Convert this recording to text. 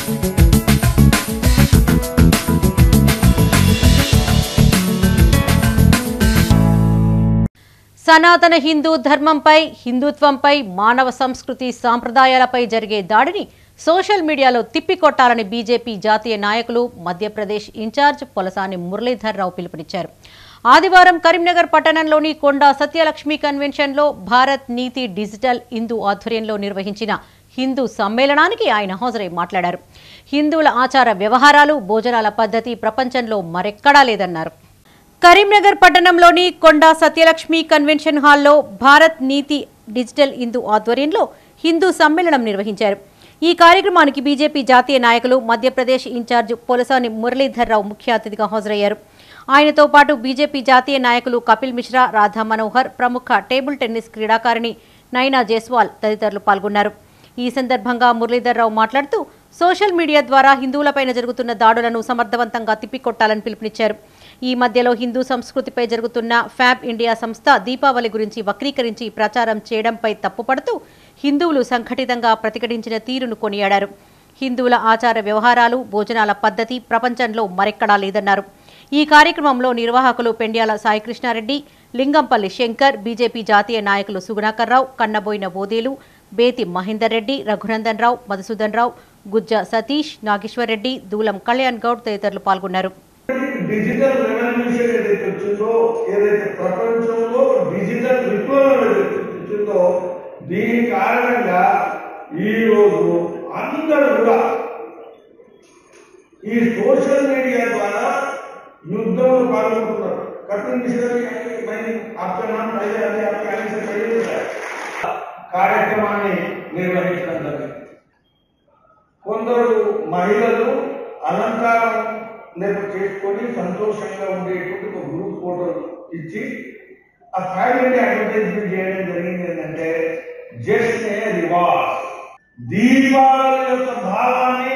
సనాతన హిందూ ధర్మంపై హిందుత్వంపై మానవ సంస్కృతి సాంప్రదాయాలపై జరిగే దాడిని సోషల్ మీడియాలో తిప్పికొట్టాలని బీజేపీ జాతీయ నాయకులు మధ్యప్రదేశ్ ఇన్ఛార్జ్ పొలసాని మురళీధర్ రావు పిలుపునిచ్చారు ఆదివారం కరీంనగర్ పట్టణంలోని కొండా సత్యలక్ష్మి కన్వెన్షన్లో భారత్ నీతి డిజిటల్ హిందూ ఆధ్వర్యంలో నిర్వహించిన హిందూ సమ్మేళనానికి ఆయన హాజరై మాట్లాడారు హిందువుల ఆచార వ్యవహారాలు భోజనాల పద్ధతి ప్రపంచంలో మరెక్కడా లేదన్నారు కరీంనగర్ పట్టణంలోని కొండా సత్యలక్ష్మి కన్వెన్షన్ హాల్లో భారత్ నీతి డిజిటల్ హిందూ ఆధ్వర్యంలో హిందూ సమ్మేళనం నిర్వహించారు ఈ కార్యక్రమానికి బీజేపీ జాతీయ నాయకులు మధ్యప్రదేశ్ ఇన్ఛార్జ్ పొలసాని మురళీధర్ రావు ముఖ్య అతిథిగా హాజరయ్యారు ఆయనతో పాటు బీజేపీ జాతీయ నాయకులు కపిల్ మిశ్రా రాధా మనోహర్ ప్రముఖ టేబుల్ టెన్నిస్ క్రీడాకారిణి నైనా జైస్వాల్ తదితరులు పాల్గొన్నారు ఈ సందర్భంగా మురళీధర్ రావు మాట్లాడుతూ సోషల్ మీడియా ద్వారా హిందువులపైన జరుగుతున్న దాడులను సమర్థవంతంగా తిప్పికొట్టాలని పిలుపునిచ్చారు ఈ మధ్యలో హిందూ సంస్కృతిపై జరుగుతున్న ఫ్యాబ్ ఇండియా సంస్థ దీపావళి గురించి వక్రీకరించి ప్రచారం చేయడంపై తప్పుపడుతూ హిందువులు సంఘటితంగా ప్రతిఘటించిన తీరును కొనియాడారు హిందువుల ఆచార వ్యవహారాలు భోజనాల పద్ధతి ప్రపంచంలో మరెక్కడా లేదన్నారు ఈ కార్యక్రమంలో నిర్వాహకులు పెండ్యాల సాయికృష్ణారెడ్డి లింగంపల్లి శంకర్ బీజేపీ జాతీయ నాయకులు సుగుణాకర్ రావు కన్నబోయిన బోదేలు బేతి మహేందర్ రెడ్డి రఘునందన్ రావు మధుసూదన్ రావు గుజ్జ సతీష్ నాగేశ్వర్ రెడ్డి దూలం కళ్యాణ్ గౌడ్ తదితరులు పాల్గొన్నారు డిజిటల్ రెవల్యూషన్ ఏదైతే వచ్చిందో ఏదైతే ప్రపంచంలో డిజిటల్ విప్లవం ఏదైతే వచ్చిందో దీని కారణంగా ఈ రోజు అందరూ కూడా ఈ సోషల్ మీడియా ద్వారా యుద్ధంలో పాల్గొంటున్నారు కపిల్ మిశ్రా जी, मैं आपका नाम पहले अभी आपके आने से पहले ही बताया। కార్యక్రమాన్ని నిర్వహించడం జరిగింది కొందరు మహిళలు అలంకారం లేక చేసుకొని సంతోషంగా ఉండేటువంటి ఒక గ్రూప్ ఫోటో ఇచ్చి ఆ ఫ్యామిలీ అడ్వర్టైజ్మెంట్ చేయడం జరిగింది ఏంటంటే జస్ట్ ఏ రివాజ్ దీపావళి యొక్క భావాన్ని